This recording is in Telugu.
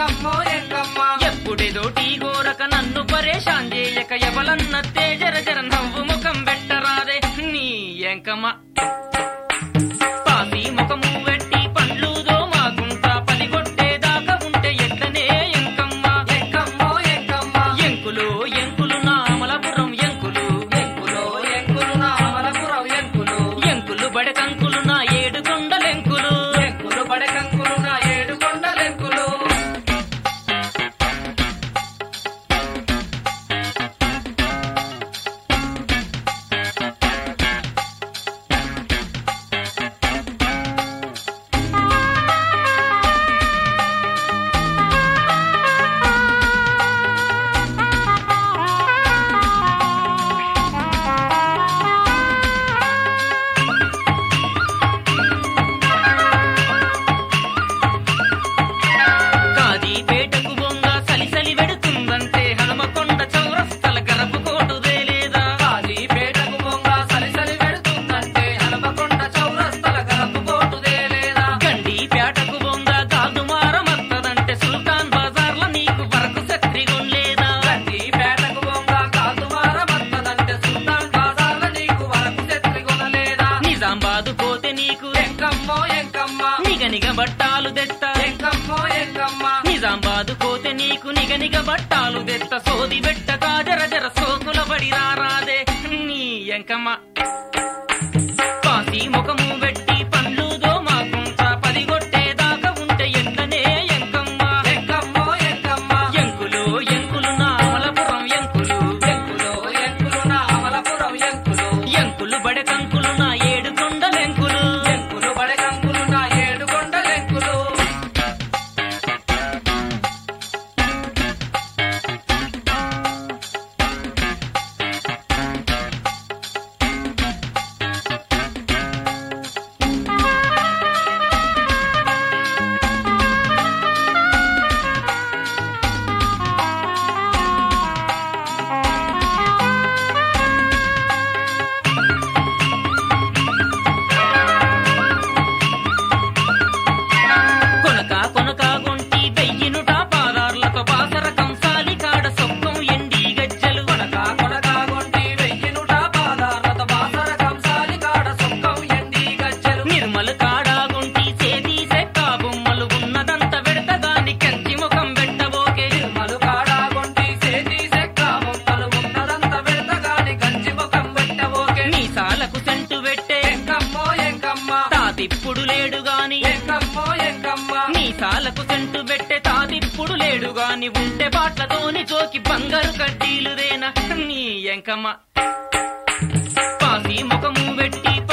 ఎంకమ్మో ఎంకమ్మ ఎప్పుడేదో టీ గోరక నన్ను పరేషాన్ చేయక ఎవలన్నత్తే జర జర నవ్వు ముఖం పెట్టరాదే నీ ఎంకమ్మ పాసి ముఖము వెట్టి పండ్లు దోమాకుంటా పది కొట్టేదాకా ఉంటే ఎట్లనే ఎంకమ్మ ఎంకమ్మో ఎంకమ్మ ఎంకులు ఎంకులు నా అమలపురం ఎంకులు ఎంకులో ఎంకులు నా అమలపురం ఎంకులు ఎంకులు బడకంకులు నా ఏడు కొండలెంకులు ఎంకులు బడకంకులు నా ఏడు కొండలెంకులు కాజీపేటకు బొంగ సలిసలి వెడుతుందంటే హనుమకొండ చౌరస్తల గరపు కోటుదే లేదా కాజీపేటకు బొంగ సలిసలి పెడుతుందంటే హనుమకొండ చౌరస్తల గరపు కోటుదే లేదా గండి పేటకు బొంగ గాజుమార మత్తదంటే సుల్తాన్ బజార్ల నీకు వరకు సత్రిగొన్లేదా గంజీపేటకు బొంగ కాదువార మత్తదంటే సుల్తాన్ బాజార్ల నీకు వరకు చెత్రిగొనలేదా నిజామాబాదు పోతే నీకు ఎంకమ్మో ఎంకమ్మ నిగనిగ బట్టాలు తెత్త ఎంకమ్మో ఎంకమ్మ నిజామాబాదు పోతే నీకు నిగనిగ బట్టాలు తెత్త సోది పెట్ట జర జర సోకుల బడి రారాదే నీ ఎంకమ్మ కాసి ముఖము పెట్టి పండ్లు దోమాకుంటా పది కొట్టేదాకా ఉంటే ఎండనే ఎంకమ్మ ఎంకమ్మో ఎంకమ్మ ఎంకులు ఎంకులు నా అమలపురం ఎంకులు ఎంకులో ఎంకులు నా అమలపురం ఎంకులు ఎంకులు బడకంకులు నా ఏడు కొండలెంకులు ఎంకులు బడకంకులు నా ఏడు కొండలెంకులు కొనక కొనక గొంటి వెయ్యినుట పాదార్లతో బాసర కంసాలి కాడ సొక్కం ఎండి గజ్జలు కొనక కొనక గొంటి వెయ్యినుట పాదాలత బాసర కంసాలి కాడ సొక్కం ఎండి గజ్జలు నిర్మల్ కాడ గొంటి సేది సెక్క బొమ్మలు ఉన్నదంత వెడతగాని కంచి ముఖం పెట్టబోకే నిర్మలు కాడ గొంటి సేతి సెక్క బొమ్మలు ఉన్నదంత వెడతగాని గంజి ముఖం పెట్టబోకే మీసాలకు సెంటు పెట్టే ఎంకమ్మో ఎంకమ్మ తాతిప్పుడు లేడు గాని ఎంకమ్మో ఎంకమ్మ మీసాలకు సెంటు పెట్టే తాతిప్పుడు లేడు గాని ఉంటే బాట్లతోని చోకి బంగారు కడ్డీలు రేనా నీ ఎంకమ్మ పాసి ముఖము పెట్టి